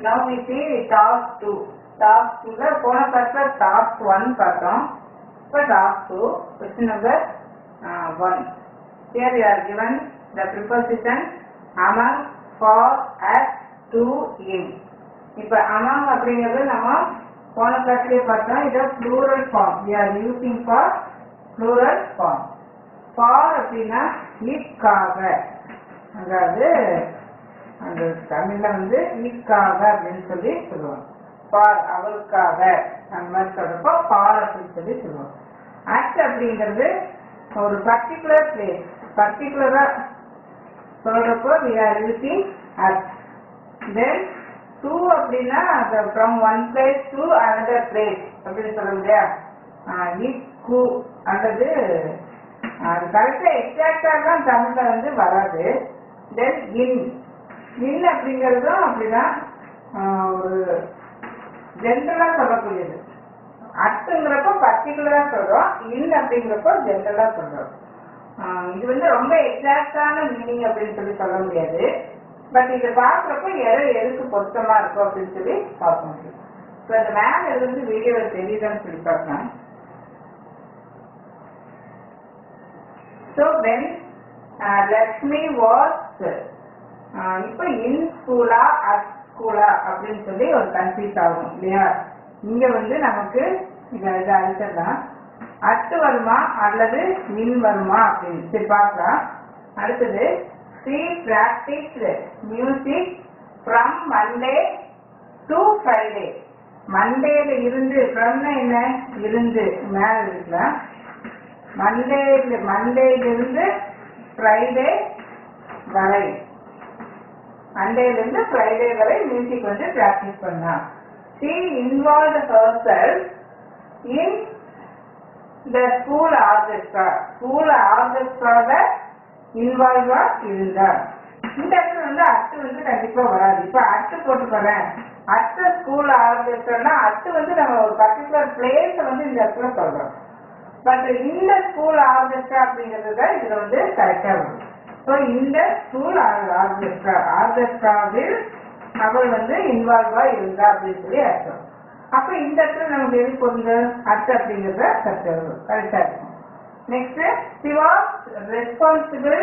now we see task 2 task 2 ல போன கிளாஸ்ல task 1 பார்த்தோம் இப்போ task 2 question number uh, 1 here we are given the preposition among for at to in இப்போ among அப்படிங்கிறது நம்ம போன கிளாஸ்லயே பார்த்தோம் இது plural form we are using for plural form for அப்படின்னா இக்காக அதாவது அந்த தமிழ்ல வந்து ஈக்காக அப்படின்னு சொல்லி சொல்லுவாங்க பார் அவருக்காக அந்த மாதிரி சொல்றப்போ பார் அப்படின்னு சொல்லி சொல்லுவாங்க ஆக்ட் அப்படிங்கிறது ஒரு பர்டிகுலர் பிளேஸ் பர்டிகுலரா சொல்றப்போ we are using at then to அப்படின்னா from one place to another place அப்படின்னு சொல்ல இல்லையா இக்கு அல்லது அது கரெக்டாக எக்ஸாக்டாக தான் தமிழில் வந்து வராது தென் இன் இன் அப்படிங்கிறதும் அப்படிதான் ஆஹ், ஒரு ஜென்ரலாக சொல்லக்கூடியது அட்டுங்கிறப்போ பர்டிகுலராக சொல்கிறோம் இன் அப்படிங்கிறப்போ ஜென்ரலாக சொல்கிறோம் இது வந்து ரொம்ப எக்ஸாக்டான மீனிங் அப்படின்னு சொல்லி சொல்ல முடியாது பட் இதை பார்க்குறப்போ எது எதுக்கு பொருத்தமாக இருக்கும் அப்படின்னு சொல்லி பார்க்க முடியும் ஸோ இந்த மேம் இது வந்து வீடியோவில் தெரியுதான்னு சொல்லி பார்க்கலாம் ஸோ வென் லக்ஷ்மி வாஸ் இப்போ இன் ஸ்கூலா அட் ஸ்கூலா அப்படின்னு சொல்லி ஒரு கன்ஃபியூஸ் ஆகும் இல்லையா இங்க வந்து நமக்கு இதை இதை அடிச்சிடலாம் அட்டு வருமா அல்லது இன் வருமா அப்படின்னு சரி பார்க்கலாம் அடுத்தது she practice music from Monday to Friday மண்டேல இருந்து ஃப்ரம்னா என்ன இருந்து மேல இருக்கலாம் மண்டே மண்டேலிருந்து ஃப்ரைடே வரை மண்டேலிருந்து ஃப்ரைடே வரை மியூசிக் வந்து ப்ராக்டிஸ் பண்ணலாம் she involve herself in the school orchestra school ஆர்கெஸ்ட்ரால இன்வால்வா இருந்தார் இந்த இடத்துல வந்து அட்டு வந்து கண்டிப்பா வராது இப்ப அட்டு போட்டு போறேன் அட்டு ஸ்கூல் ஆர்கெஸ்ட்ரானா அட்டு வந்து நம்ம ஒரு பர்டிகுலர் பிளேஸ் வந்து இந்த இடத்துல சொல்றோம் பட் இந்த ஸ்கூல் ஆர்கெஸ்ட்ரா அப்படிங்கிறது தான் இதுல வந்து கரெக்டா வரும் ஸோ இந்த ஸ்கூல் ஆர்கெஸ்ட்ரா ஆர்கெஸ்ட்ராவில் அவர் வந்து இன்வால்வா இருந்தா அப்படின்னு சொல்லி அர்த்தம் அப்ப இந்த இடத்துல நமக்கு எது பொருள் அர்த்தம் அப்படிங்கிறத கரெக்டா இருக்கும் next she was responsible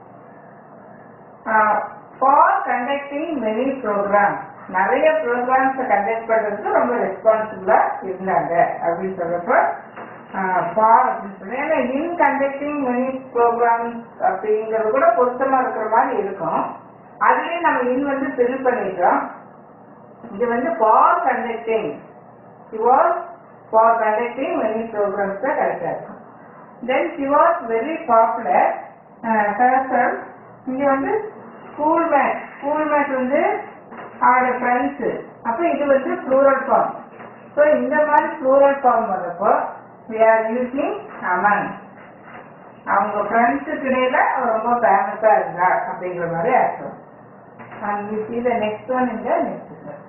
for conducting many program நிறைய ப்ரோக்ராம்ஸை கண்டக்ட் பண்றதுக்கு ரொம்ப ரெஸ்பான்சிபிளா இருந்தாங்க அப்படின்னு சொல்றப்ப ஃபார் அப்படின்னு சொல்லி ஏன்னா இன் கண்டக்டிங் மெனி ப்ரோக்ராம்ஸ் அப்படிங்கிறது கூட பொருத்தமா இருக்கிற மாதிரி இருக்கும் அதுலயும் நம்ம இன் வந்து ஃபில் பண்ணிட்டோம் இது வந்து for conducting she was for conducting many programs தான் கரெக்டாக இருக்கும் தென் she was very popular uh, herself இங்க வந்து ஸ்கூல் மேட் ஸ்கூல் மேட் வந்து அவரோட ஃப்ரெண்ட்ஸு அப்போ இது வந்து ப்ளூரல் ஃபார்ம் ஸோ இந்த மாதிரி ப்ளூரல் ஃபார்ம் வர்றப்போ we are using அமன் அவங்க ஃப்ரெண்ட்ஸுக்கு இடையில அவர் ரொம்ப ஃபேமஸாக இருந்தார் அப்படிங்கிற மாதிரி அர்த்தம் and you see the next one இந்த நெக்ஸ்ட் சார்